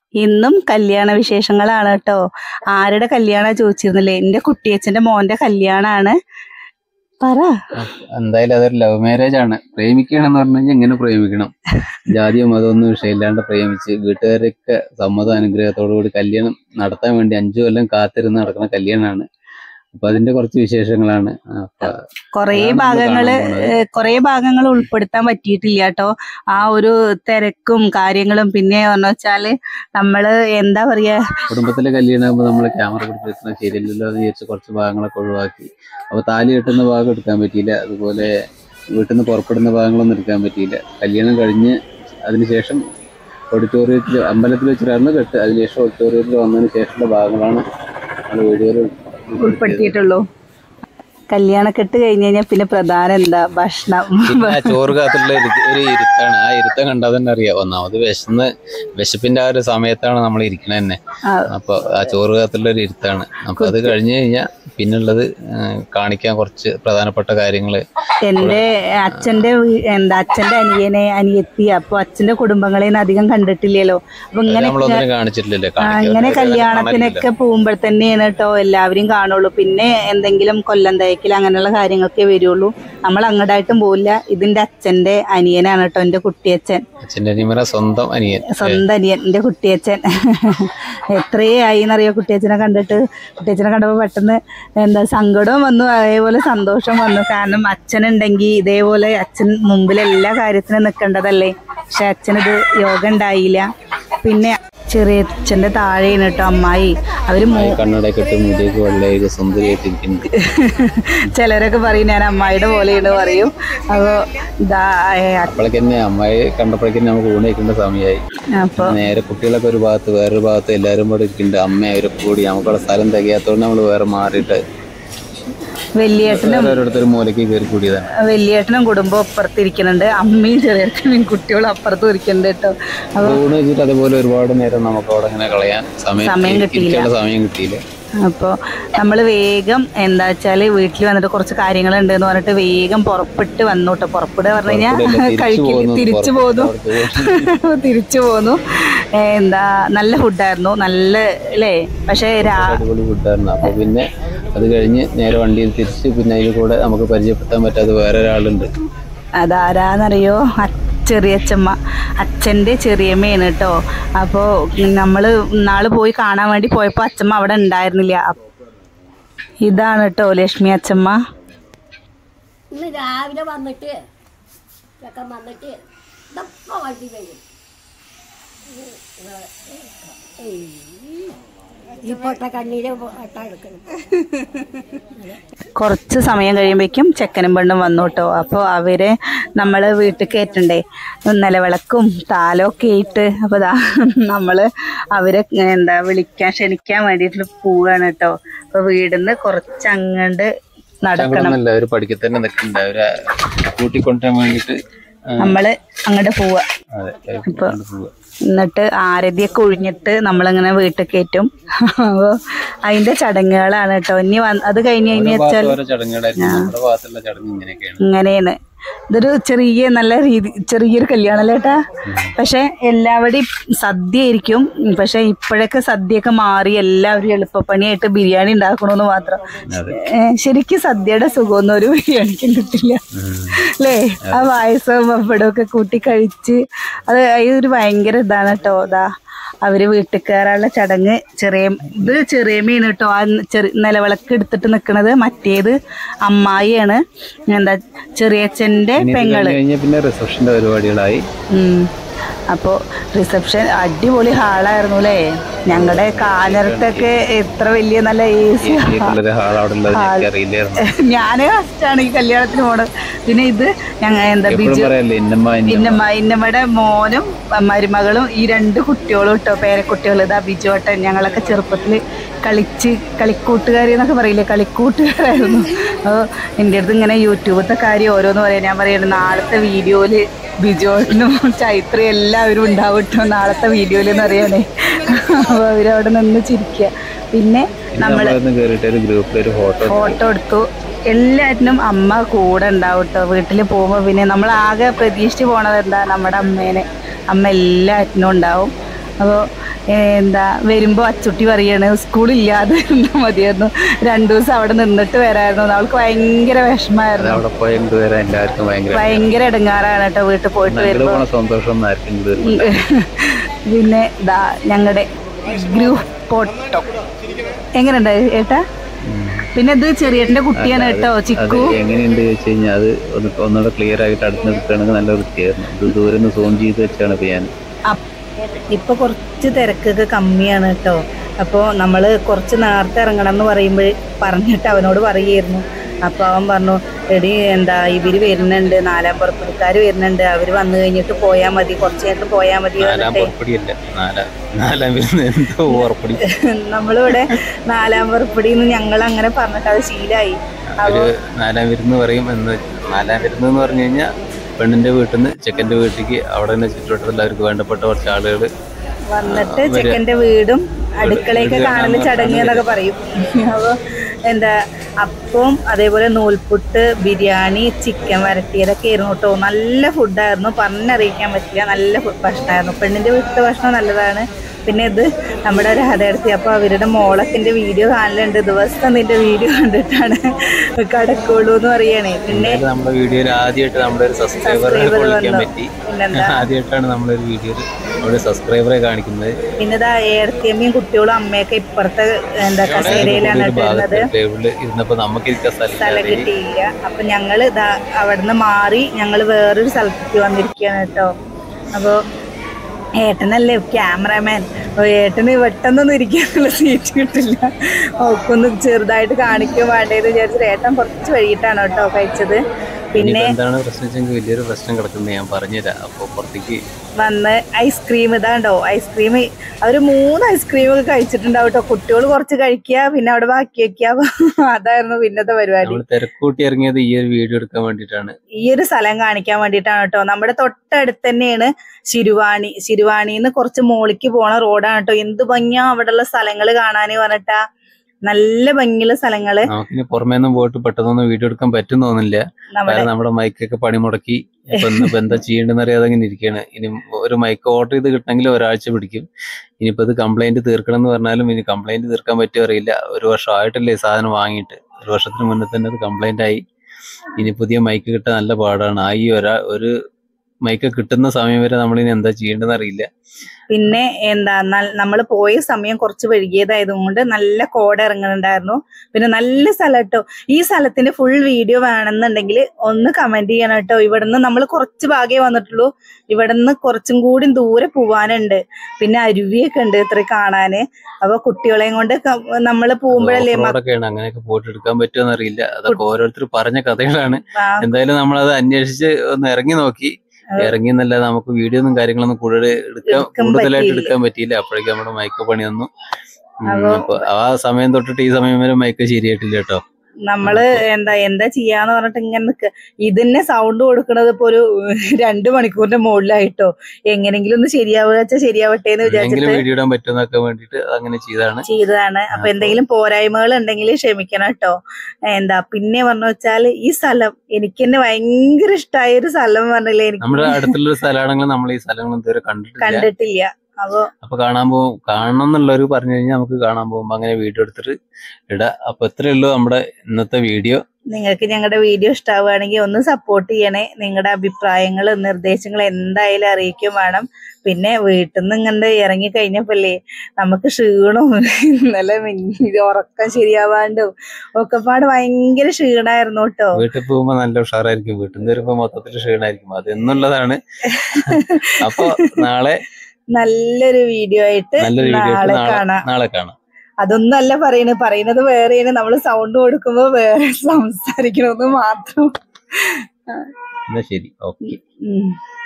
ഇന്നും കല്യാണ വിശേഷങ്ങളാണ് കേട്ടോ ആരുടെ കല്യാണ ചോദിച്ചിരുന്നില്ലേ എന്റെ കുട്ടിയച്ഛന്റെ മോന്റെ കല്യാണാണ് പറ എന്തായാലും അതൊരു ലവ് മാരേജ് ആണ് പ്രേമിക്കണമെന്ന് പറഞ്ഞു കഴിഞ്ഞാൽ എങ്ങനെ പ്രേമിക്കണം ജാതിയോ മതമൊന്നും വിഷയമില്ലാണ്ട് പ്രേമിച്ച് വീട്ടുകാരൊക്കെ സമ്മത അനുഗ്രഹത്തോടു കൂടി കല്യാണം നടത്താൻ വേണ്ടി അഞ്ചു കൊല്ലം കാത്തിരുന്ന് നടക്കുന്ന കല്യാണമാണ് അപ്പൊ അതിന്റെ കുറച്ച് വിശേഷങ്ങളാണ് അപ്പൊ കൊറേ അതാണ് നമ്മൾ ഭാഗങ്ങള് കാണാൻ പോണത്. ഏഹ്, കൊറേ ഭാഗങ്ങൾ ഉൾപ്പെടുത്താൻ പറ്റിയിട്ടില്ല കേട്ടോ ആ ഒരു തിരക്കും കാര്യങ്ങളും പിന്നെ എന്ന് വെച്ചാല് നമ്മള് എന്താ പറയാ കുടുംബത്തിലെ കല്യാണമാകുമ്പോൾ നമ്മൾ ക്യാമറ പിടിച്ചെടുക്കുന്ന ശരിയല്ലല്ലോ എന്ന് വിചാരിച്ച് കുറച്ച് ഭാഗങ്ങളൊക്കെ ഒഴിവാക്കി അപ്പൊ താലി കെട്ടുന്ന ഭാഗം എടുക്കാൻ പറ്റിയില്ല അതുപോലെ വീട്ടിൽ നിന്ന് പുറപ്പെടുന്ന ഭാഗങ്ങളൊന്നും എടുക്കാൻ പറ്റിയില്ല കല്യാണം കഴിഞ്ഞ് അതിനുശേഷം ഓഡിറ്റോറിയത്തിൽ അമ്പലത്തിൽ വെച്ചിട്ടായിരുന്നു കെട്ട് അതിനുശേഷം ഓഡിറ്റോറിയത്തിൽ വന്നതിന് ശേഷമുള്ള ഭാഗങ്ങളാണ് നമ്മൾ വീഡിയോയിൽ ഉൾപ്പെടുത്തിയിട്ടുള്ളൂ കല്യാണക്കെട്ട് കഴിഞ്ഞ് കഴിഞ്ഞാൽ പിന്നെ പ്രധാനം എന്താ ഭക്ഷണം പിന്നെ ആ ചോറ് കാത്തുള്ള ഒരു ഒരു ഇരുത്താണ് ആ ഇരുത്തം കണ്ടാൽ തന്നെ അറിയാം ഒന്നാമത് വിശന്ന് വിശപ്പിന്റെ ആ ഒരു സമയത്താണ് നമ്മൾ ഇരിക്കണ തന്നെ ആ, അപ്പൊ ആ ചോറ് കാത്തുള്ള ഒരു ഇരുത്താണ് അപ്പൊ അത് കഴിഞ്ഞു കഴിഞ്ഞാൽ പിന്നുള്ളത് ആ, കാണിക്കാൻ കുറച്ച് പ്രധാനപ്പെട്ട കാര്യങ്ങള് എന്റെ അച്ഛന്റെ വീ- എന്താ അച്ഛന്റെ അനിയനെ അനിയത്തി അപ്പൊ അച്ഛന്റെ കുടുംബങ്ങളെ അധികം കണ്ടിട്ടില്ലല്ലോ അപ്പൊ ഇങ്ങനെ നമ്മളൊന്നിനും കാണിച്ചിട്ടില്ലല്ലോ ആ, കാണിക്കാൻ അങ്ങനെ ഒരു കല്യാണത്തിനൊക്കെ പോകുമ്പോൾ തന്നെയാണ് കേട്ടോ എല്ലാവരും കാണുള്ളൂ പിന്നെ എന്തെങ്കിലും കൊല്ലം തയ്ക്കൽ അങ്ങനെയുള്ള കാര്യങ്ങളൊക്കെ വരുള്ളൂ നമ്മൾ അങ്ങോട്ടായിട്ടും പോവില്ല ഇതിന്റെ അച്ഛന്റെ അനിയനാണ് കേട്ടോ എന്റെ കുട്ടിയച്ഛൻ അച്ഛൻ്റെ അനിമറ സ്വന്തം അനിയൻ സ്വന്തം അനിയൻ എന്റെ കുട്ടിയച്ഛൻ എത്രയേ ആയി എന്നറിയോ കുട്ടിയച്ഛനെ കണ്ടിട്ട് കുട്ടിയച്ഛനെ കണ്ടപ്പോൾ പെട്ടെന്ന് എന്താ സങ്കടവും വന്നു അതേപോലെ സന്തോഷം വന്നു കാരണം അച്ഛനുണ്ടെങ്കിൽ ഇതേപോലെ അച്ഛൻ മുമ്പിൽ എല്ലാ കാര്യത്തിനും നിൽക്കേണ്ടതല്ലേ പക്ഷെ അച്ഛനിത് യോഗം ഉണ്ടായില്ല പിന്നെ ചെറിയ അച്ഛൻ്റെ താഴെയാണ് കേട്ടോ അമ്മായി അവര് മൂ ഈ കണ്ണടയൊക്കെ ഇട്ട് മുടിയൊക്കെ വെള്ളയൊക്കെ സുന്ദരിയായിട്ടിരിക്കുന്നു ചിലരൊക്കെ പറയും ഞാൻ അമ്മായിയുടെ പോലെയാണ് പറയും അപ്പോൾ ഇതാ അപ്പോഴേക്ക് തന്നെ അമ്മായി കണ്ടപ്പോഴേക്കും നമുക്ക് ഊണ് കഴിക്കേണ്ട സമയമായി അപ്പോൾ നേരെ കുട്ടികളൊക്കെ ഒരു ഭാഗത്ത് വേറൊരു ഭാഗത്ത് എല്ലാവരും കൂടെ ഇരിക്കുന്നുണ്ട് അമ്മ അവരൊക്കെ കൂടി നമുക്കുള്ള സ്ഥലം തികയാത്തോണ്ട് നമ്മൾ വേറെ മാറിയിട്ട് വലിയേട്ടനും വേറെ ഓരോരുത്തരും മൂലയ്ക്ക് കയറി കൂടിയതാണ് വലിയേട്ടനും കുടുംബം അപ്പുറത്തിരിക്കുന്നുണ്ട് അമ്മയും ചെറിയേട്ടനും കുട്ടികളും അപ്പുറത്തും ഇരിക്കുന്നുണ്ട് കേട്ടോ അപ്പോൾ ഊണ് വെച്ചിട്ട് അതുപോലെ ഒരുപാട് നേരം നമുക്ക് അവിടെ ഇങ്ങനെ കളയാൻ സമയം സമയം കിട്ടിയില്ല. ഇരിക്കാനുള്ള സമയം കിട്ടിയില്ല അപ്പോൾ നമ്മൾ വേഗം എന്താ വെച്ചാൽ വീട്ടിൽ വന്നിട്ട് കുറച്ച് കാര്യങ്ങളുണ്ട് എന്ന് പറഞ്ഞിട്ട് വേഗം പുറപ്പെട്ട് വന്നു കേട്ടോ പുറപ്പെടുക പറഞ്ഞു കഴിഞ്ഞാൽ പുറപ്പെടില്ല, തിരിച്ചു കഴിക്കില്ല പോകുന്നു, തിരിച്ചു പുറപ്പെട്ട് പോന്നു അവിടേക്ക് തിരിച്ചു പോന്നു ഏ, എന്താ നല്ല ഫുഡായിരുന്നു നല്ല അല്ലേ പക്ഷേ രാ അടിപൊളി ഫുഡായിരുന്നു അപ്പൊ പിന്നെ അത് കഴിഞ്ഞ് നേരെ വണ്ടിയിൽ തിരിച്ച് പിന്നെ അതിൽ കൂടെ നമുക്ക് പരിചയപ്പെടുത്താൻ പറ്റാത്ത വേറെ ഒരാളുണ്ട് അതാരാന്നറിയോ അ- ചെറിയച്ഛമ്മ അച്ഛൻ്റെ ചെറിയമ്മയാണ് കേട്ടോ അപ്പോൾ നമ്മൾ നാള് പോയി കാണാൻ വേണ്ടി പോയപ്പോൾ അച്ഛമ്മ അവിടെ ഉണ്ടായിരുന്നില്ല അപ്പ് ഇതാണ് കേട്ടോ ലക്ഷ്മി അച്ഛമ്മ ഇന്ന് രാവിലെ വന്നിട്ട് ചെക്കൻ വന്നിട്ട് ഇതപ്പ വണ്ടി വരും ഈ പൊട്ട കണ്ണീര് പൊട്ട എടുക്കണം കുറച്ച് സമയം കഴിയുമ്പോഴേക്കും ചെക്കനും പെണ്ണും വന്നു കേട്ടോ അപ്പോൾ അവരെ നമ്മൾ വീട്ടിൽ കയറ്റണ്ടേ നിലവിളക്കും താലമൊക്കെ ഇട്ട് അപ്പോൾ ദാ നമ്മൾ അവരെ എന്താ വിളിക്കാൻ ക്ഷണിക്കാൻ വേണ്ടിയിട്ട് പോവുകയാണ് കേട്ടോ അപ്പോൾ വീടിന്ന് കുറച്ച് അങ്ങണ്ട് നടക്കണം ഞങ്ങളൊന്നല്ല അവര് പഠിക്കൽ തന്നെ നിൽക്കുന്നുണ്ട് അവരെ കൂട്ടിക്കൊണ്ടുവരാൻ വേണ്ടിട്ട് ആ, നമ്മൾ അങ്ങോട്ട് പോവുക അതെ അവര് കൂട്ടിക്കൊണ്ട് പോവുക. എന്നിട്ട് ആരതിയൊക്കെ ഒഴിഞ്ഞിട്ട് നമ്മളിങ്ങനെ വീട്ടിൽ കയറ്റും അപ്പോൾ അതിൻ്റെ ചടങ്ങുകളാണ് കേട്ടോ ഇനി വന്ന് അത് കഴിഞ്ഞ് കഴിഞ്ഞ് ഓരോ വെച്ചാൽ ഭാഗത്ത് ഓരോ ചടങ്ങുകളായിരിക്കും നമ്മുടെ ഭാഗത്തുള്ള ചടങ്ങ് ഇങ്ങനെയൊക്കെയാണ് ഇങ്ങനെയാണ് ഇതൊരു ചെറിയ നല്ല രീതി ചെറിയൊരു കല്യാണമല്ലേ ഏട്ടാ പക്ഷെ എല്ലാവരുടെയും സദ്യ ആയിരിക്കും പക്ഷെ ഇപ്പോഴൊക്കെ സദ്യയൊക്കെ മാറി എല്ലാവരും എളുപ്പപ്പണിയായിട്ട് ബിരിയാണി ഉണ്ടാക്കണമെന്ന് മാത്രം അതെ. ഏ, ശരിക്കും സദ്യയുടെ സുഖമൊന്നും ഒരു ബിരിയാണിക്കും കിട്ടില്ല അല്ലേ ആ പായസവും പപ്പടവും ഒക്കെ കൂട്ടി കഴിച്ച് അത് ഒരു ഭയങ്കര ഇതാണ് കേട്ടോ അതാ അവര് വീട്ടിൽ കയറാനുള്ള ചടങ്ങ് ചെറിയ ഇത് ചെറിയമ്മയാണ് കേട്ടോ ആ ചെറിയ നിലവിളക്ക് എടുത്തിട്ട് നിൽക്കുന്നത് മറ്റേത് അമ്മായിയാണ് എന്താ ചെറിയച്ഛൻ്റെ ഇനി ഇത് പെങ്ങള് കഴിഞ്ഞ് കഴിഞ്ഞാൽ പിന്നെ റിസപ്ഷന്റെ പരിപാടികളായി ഉം. അപ്പോൾ റിസപ്ഷൻ അടിപൊളി ഹാളായിരുന്നു അല്ലേ ഞങ്ങളുടെ കാഞ്ഞിരത്തൊക്കെ എത്ര വലിയ നല്ല എ സി ഒരു ഹാൾ അവിടെ ഉള്ളത് എനിക്ക് അറിയില്ലായിരുന്നു ഞാൻ ഫസ്റ്റാണ് ഈ കല്യാണത്തിന് പോണത് പിന്നെ ഇത് ഞങ്ങൾ എന്താ എപ്പോഴും ബിജു പറയല്ലേ ഇന്നമ്മ ഇന്നമ്മ ഇന്നമ്മ ഇന്നമ്മയുടെ മോനും മരുമകളും ഈ രണ്ട് കുട്ടികളും കേട്ടോ പേരക്കുട്ടികൾ ഇതാ ബിജുവട്ടൻ ഞങ്ങളൊക്കെ ചെറുപ്പത്തിൽ കളിച്ച് കളിക്കൂട്ടുകാരി എന്നൊക്കെ പറയില്ലേ കളിക്കൂട്ടുകാരായിരുന്നു അപ്പോൾ എൻ്റെ അടുത്ത് ഇങ്ങനെ യൂട്യൂബത്തെ കാര്യം ഓരോന്ന് പറയാം ഞാൻ പറയുന്നത് നാളത്തെ വീഡിയോയിൽ ബിജുവേട്ടനും ചൈത്ര എല്ലാവരും ഉണ്ടാവും കേട്ടോ നാളത്തെ വീഡിയോയിൽ എന്ന് അറിയാനേ അപ്പോൾ അവരവിടെ നിന്ന് ചിരിക്കുക പിന്നെ നമ്മൾ നമ്മളൊന്ന് കയറിയിട്ട് ഒരു ഗ്രൂപ്പിൽ ഒരു ഫോട്ടോ ഫോട്ടോ എടുത്തു എല്ലാറ്റിനും അമ്മ കൂടെ ഉണ്ടാവും കേട്ടോ വീട്ടിൽ പോകുമ്പോൾ പിന്നെ നമ്മൾ ആകെ പ്രതീക്ഷിച്ച് പോണത് എന്താ നമ്മുടെ അമ്മേനെ അമ്മ എല്ലാറ്റിനും ഉണ്ടാവും അപ്പോൾ എന്താ വരുമ്പോ അച്ചുട്ടി പറയാണ് സ്കൂളില്ലാതെ ഇരുന്നാ മതിയായിരുന്നു രണ്ടു ദിവസം അവിടെ നിന്നിട്ട് വരായിരുന്നു അവൾക്ക് ഭയങ്കര അത് വിഷമായിരുന്നു അവിടെ പോയ ഇങ്ങോട്ട് വരാൻ എല്ലാവർക്കും ഭയങ്കര ഭയങ്കര ഇടങ്ങാറാണ് കേട്ടോ വീട്ടിൽ പോയിട്ട് ഞങ്ങള് വരുമ്പോ പോണ സന്തോഷം ഒന്നും ആർക്കും ഇങ്ങോട്ട് വരുന്നില്ല. പിന്നെ ദാ ഞങ്ങളുടെ ഗ്രൂപ്പ് ഫോട്ടോ എങ്ങനെയുണ്ട് ഏട്ടാ പിന്നെ ഇത് ചെറിയേട്ടന്റെ കുട്ടിയാണ് കേട്ടോ അത് ചിക്കു എങ്ങനെയുണ്ട് ചോദിച്ചു കഴിഞ്ഞാൽ അത് ഒന്ന് ഒന്നുകൂടെ ക്ലിയർ ആയിട്ട് അടുത്ത് നിൽക്കുകയാണെങ്കിൽ നല്ല വൃത്തിയായിരുന്നു ഇത് ദൂരെ നിന്ന് സൂം ചെയ്ത് വെച്ചാണ് ഇപ്പൊ ഞാൻ അപ്പ് ഇപ്പൊ കുറച്ച് തിരക്കൊക്കെ കമ്മിയാണ് കേട്ടോ അപ്പോൾ നമ്മൾ കുറച്ച് നേരത്തെ ഇറങ്ങണം എന്ന് പറയുമ്പോൾ പറഞ്ഞിട്ട് അവനോട് പറയുമായിരുന്നു അപ്പോൾ അവൻ പറഞ്ഞു എടി എന്താ ഇവര് വരുന്നുണ്ട് നാലാം പുറപ്പെടുക്കാർ വരുന്നുണ്ട് അവർ വന്നു കഴിഞ്ഞിട്ട് പോയാൽ മതി കുറച്ച് നേരത്തെ പോയാൽ മതി നാലാം പറഞ്ഞിട്ട് പുറപ്പടിയല്ല നാലാം നാലാം വരുന്ന എന്തോ പുറപ്പടി നമ്മളിവിടെ നാലാം പുറപ്പടിന്ന് ഞങ്ങൾ അങ്ങനെ പറഞ്ഞിട്ട് അത് ശീലായി ഒരു നാലാം വിരുന്ന് പറയും എന്ന് നാലാം വിരുന്ന് എന്ന് പറഞ്ഞു കഴിഞ്ഞാൽ പെണ്ണിന്റെ വീട്ടിൽ നിന്ന് ചെക്കന്റെ വീട്ടിലേക്ക് അവിടെ തന്നെ ചുറ്റുവട്ടത്തുള്ള അവർക്ക് വേണ്ടപ്പെട്ട കുറച്ച് ആളുകൾ വന്നിട്ട് ചെക്കന്റെ വീടും അടുക്കളയൊക്കെ കാണല് ചടങ്ങ് എന്നൊക്കെ പറയും അപ്പോൾ എന്താ അപ്പം അതേപോലെ നൂൽപുട്ട് ബിരിയാണി ചിക്കൻ വരട്ടിയതൊക്കെ ആയിരുന്നു കേട്ടോ നല്ല ഫുഡായിരുന്നു പറഞ്ഞറിയിക്കാൻ പറ്റില്ല നല്ല ഫുഡ് ഭക്ഷണമായിരുന്നു പെണ്ണിന്റെ വീട്ടിലത്തെ ഭക്ഷണം നല്ലതാണ് പിന്നെ ഇത് നമ്മുടെ രാധയെടുത്തി അപ്പോൾ അവരുടെ മോളൊക്കെ വീഡിയോ കാണലുണ്ട് ദിവസം നിന്റെ വീഡിയോ കണ്ടിട്ടാണ് കടക്കുള്ളൂ എന്ന് പറയണേ പിന്നെ എന്തായാലും നമ്മുടെ വീഡിയോയിൽ ആദ്യമായിട്ട് നമ്മുടെ ഒരു സബ്സ്ക്രൈബറെ Subscriber വിളിക്കാൻ വന്നു. പറ്റി പിന്നെന്താ ആദ്യമായിട്ടാണ് നമ്മളൊരു വീഡിയോയിൽ നമ്മുടെ സബ്സ്ക്രൈബറെ കാണിക്കുന്നത് പിന്നെ ഇതാ ഏടത്തിയമ്മയും കുട്ടികളും അമ്മയൊക്കെ ഇപ്പുറത്തെ എന്താ കസേരയിലാണ് ഒരു ഇട്ടിരുന്നത് ഭാഗത്ത് ടേബിളിൽ ഇരുന്നപ്പോ നമുക്ക് ഇരിക്കാൻ സ്ഥലം സ്ഥലം കിട്ടിയില്ല അപ്പൊ ഞങ്ങൾ ഇതാ അവിടുന്ന് മാറി ഞങ്ങൾ വേറൊരു സ്ഥലത്തേക്ക് വന്നിരിക്കുകയാണ് കേട്ടോ അപ്പോൾ ഏട്ടനല്ലേ ക്യാമറാമാൻ അപ്പോൾ ഏട്ടന് പെട്ടെന്നൊന്നും ഇരിക്കാനുള്ള സീറ്റ് കിട്ടില്ല ഒക്കൊന്ന് ചെറുതായിട്ട് കാണിക്കാൻ വേണ്ടതെന്ന് വിചാരിച്ചിട്ട് ഏട്ടൻ കുറച്ച് വൈകിട്ടാണ് കേട്ടോ കഴിച്ചത് പിന്നെ ഇനിയിപ്പോ എന്താണ് പ്രശ്നം വെച്ചെങ്കിൽ വലിയൊരു പ്രശ്നം കിടക്കുന്നത് ഞാൻ പറഞ്ഞുതരാം അപ്പൊ പുറത്തേക്ക് വന്ന് ഐസ്ക്രീം ഇതാണ്ടോ ഐസ്ക്രീം അവർ മൂന്ന് ഐസ്ക്രീം ഒക്കെ കഴിച്ചിട്ടുണ്ടാവും കേട്ടോ കുട്ടികൾ കുറച്ച് കഴിക്കുക പിന്നെ അവിടെ ബാക്കി വെക്കുക അതായിരുന്നു പിന്നത്തെ പരിപാടി നമ്മൾ തിരക്കൂട്ടി ഇറങ്ങിയത് ഈ ഒരു വീഡിയോ എടുക്കാൻ വേണ്ടിയിട്ടാണ് ഈ ഒരു സ്ഥലം കാണിക്കാൻ വേണ്ടിയിട്ടാണ് കേട്ടോ നമ്മുടെ തൊട്ടടുത്ത് തന്നെയാണ് ശിരുവാണി ശിരുവാണിന്ന് കുറച്ച് മോളിക്ക് പോണ റോഡാണ് കേട്ടോ എന്ത് ഭംഗിയാ അവിടെയുള്ള സ്ഥലങ്ങൾ കാണാന് പറഞ്ഞിട്ടാ നല്ല ഭംഗിയുള്ള സ്ഥലങ്ങള് നമുക്കിനി പുറമേ നിന്നും പോയിട്ട് പെട്ടെന്നൊന്നും വീഡിയോ എടുക്കാൻ പറ്റും തോന്നില്ല നമ്മുടെ കാരണം നമ്മുടെ മൈക്കൊക്കെ പണി മുടക്കി ഇപ്പൊ ഇന്നിപ്പോ എന്താ ചെയ്യേണ്ടെന്ന് അറിയാതെ ഇങ്ങനെ ഇരിക്കുകയാണ് ഇനി ഒരു മൈക്ക് ഓർഡർ ചെയ്ത് കിട്ടണമെങ്കിൽ ഒരാഴ്ച പിടിക്കും ഇനിയിപ്പോ ഇത് കംപ്ലൈന്റ് തീർക്കണം എന്ന് പറഞ്ഞാലും ഇനി കംപ്ലൈന്റ് തീർക്കാൻ പറ്റുമോ അറിയില്ല ഒരു വർഷം ആയിട്ടല്ലേ ഈ സാധനം വാങ്ങിയിട്ട് ഒരു വർഷത്തിന് മുന്നേ തന്നെ അത് കംപ്ലൈന്റ് ആയി ഇനി പുതിയ മൈക്ക് കിട്ടാൻ നല്ല പാടാണ് ആ ഈ ഒരാ ഒരു മൈക്ക് കിട്ടുന്ന സമയം വരെ നമ്മൾ ഇനി എന്താ ചെയ്യേണ്ടതെന്ന് അറിയില്ല പിന്നെ എന്താ നമ്മൾ പോയ സമയം കുറച്ച് വൈകിയതായതുകൊണ്ട് നല്ല കോട ഇറങ്ങുന്നുണ്ടായിരുന്നു പിന്നെ നല്ല സ്ഥലം കേട്ടോ ഈ സ്ഥലത്തിന്റെ ഫുൾ വീഡിയോ വേണമെന്നുണ്ടെങ്കിൽ ഒന്ന് കമന്റ് ചെയ്യണം കേട്ടോ ഇവിടുന്ന് നമ്മൾ കുറച്ച് ഭാഗേ വന്നിട്ടുള്ളൂ ഇവിടുന്ന് കുറച്ചും കൂടി ദൂരെ പോവാനുണ്ട് പിന്നെ അരുവിയൊക്കെ ഉണ്ട് ഇത്ര കാണാന് അപ്പൊ കുട്ടികളെയും കൊണ്ട് നമ്മൾ പോകുമ്പോഴല്ലേ മ- ഓഫ്റോഡൊക്കെയാണ് അങ്ങനെയൊക്കെ പോയിട്ട് എടുക്കാൻ പറ്റുമോ അറിയില്ല അതൊക്കെ ഓരോരുത്തർ പറഞ്ഞ കഥകളാണ് ആ, എന്തായാലും നമ്മളത് അന്വേഷിച്ച് ഒന്ന് ഇറങ്ങി നോക്കി അതെ. ഇറങ്ങി എന്നല്ല നമുക്ക് വീഡിയോ ഒന്നും കാര്യങ്ങളൊന്നും കൂടുതൽ എടുക്കാൻ എടുക്കാൻ കൂടുതലായിട്ട് പറ്റിയില്ല. എടുക്കാൻ പറ്റിയില്ല അപ്പോഴേക്കും നമ്മുടെ മൈക്ക് പണി വന്നു ഉം, അപ്പൊ- അപ്പൊ ആ സമയം തൊട്ടിട്ട് ഈ സമയം വരെ മൈക്ക് ശരിയായിട്ടില്ല കേട്ടോ നമ്മള് എന്താ എന്താ ചെയ്യാന്ന് പറഞ്ഞിട്ട് ഇങ്ങനെ നിക്ക ഇതിന്നെ സൗണ്ട് കൊടുക്കണത് ഇപ്പൊ ഒരു രണ്ട് മണിക്കൂറിന്റെ മുകളിലായിട്ടോ എങ്ങനെങ്കിലും ഒന്ന് ശരിയാവുക വെച്ചാൽ ശരിയാവട്ടെ എന്ന് എങ്കിലും വിചാരിച്ചിട്ട് വീഡിയോ ഇടാൻ പറ്റുമെന്നൊക്കെ വേണ്ടിയിട്ട് അങ്ങനെ ചെയ്താണ് ചെയ്തതാണ് അപ്പൊ അപ്പൊ- എന്തെങ്കിലും പോരായ്മകൾ ഉണ്ടെങ്കിൽ ക്ഷമിക്കണം കേട്ടോ എന്താ പിന്നെ പറഞ്ഞു വെച്ചാല് ഈ സ്ഥലം എനിക്ക് തന്നെ ഭയങ്കര ഇഷ്ടമായ ഒരു സ്ഥലം പറഞ്ഞില്ലേ നമ്മുടെ എനിക്ക് അടുത്തുള്ള സ്ഥലമാണെങ്കിൽ നമ്മൾ ഈ സ്ഥലങ്ങളൊന്നും ഇതുവരെ കണ്ടിട്ടില്ല കണ്ടിട്ടില്ല അപ്പൊ അപ്പൊ കാണാൻ പോകും കാണണം എന്നുള്ളവർ പറഞ്ഞു കഴിഞ്ഞാൽ നമുക്ക് കാണാൻ പോകുമ്പോ അങ്ങനെ വീഡിയോ എടുത്തിട്ട് ഇടാം അപ്പൊ ഇത്രയേ ഉള്ളൂ നമ്മുടെ ഇന്നത്തെ വീഡിയോ നിങ്ങൾക്ക് ഞങ്ങളുടെ വീഡിയോ ഇഷ്ടമാവുകയാണെങ്കിൽ ഒന്ന് സപ്പോർട്ട് ചെയ്യണേ നിങ്ങളുടെ അഭിപ്രായങ്ങൾ നിർദ്ദേശങ്ങൾ എന്തായാലും അറിയിക്കും വേണം പിന്നെ വീട്ടിൽ നിന്ന് ഇങ്ങനെ ഇറങ്ങി കഴിഞ്ഞപ്പോല്ലേ നമുക്ക് ക്ഷീണവും ഇന്നലെ മിന്നി- ഉറക്കം ശരിയാവാണ്ടും ഒക്കെ പാട് ഭയങ്കര ക്ഷീണായിരുന്നു കേട്ടോ വീട്ടിൽ പോകുമ്പോ നല്ല ഉഷാറായിരിക്കും വീട്ടിൽ നിന്ന് വരുമ്പോ മൊത്തത്തിൽ ക്ഷീണായിരിക്കും അത് എന്നുള്ളതാണ് അപ്പൊ നാളെ നല്ലൊരു വീഡിയോ ആയിട്ട് നല്ലൊരു വീഡിയോ നാളെ നാളെ കാണാം നാളെ കാണാം അതൊന്നും അല്ല പറയുന്നത് പറയുന്നത് വേറെയാണ് നമ്മൾ സൗണ്ട് കൊടുക്കുമ്പോ വേറെ സംസാരിക്കണമെന്ന് മാത്രം എന്നാ ശരി ഓക്കെ ഉം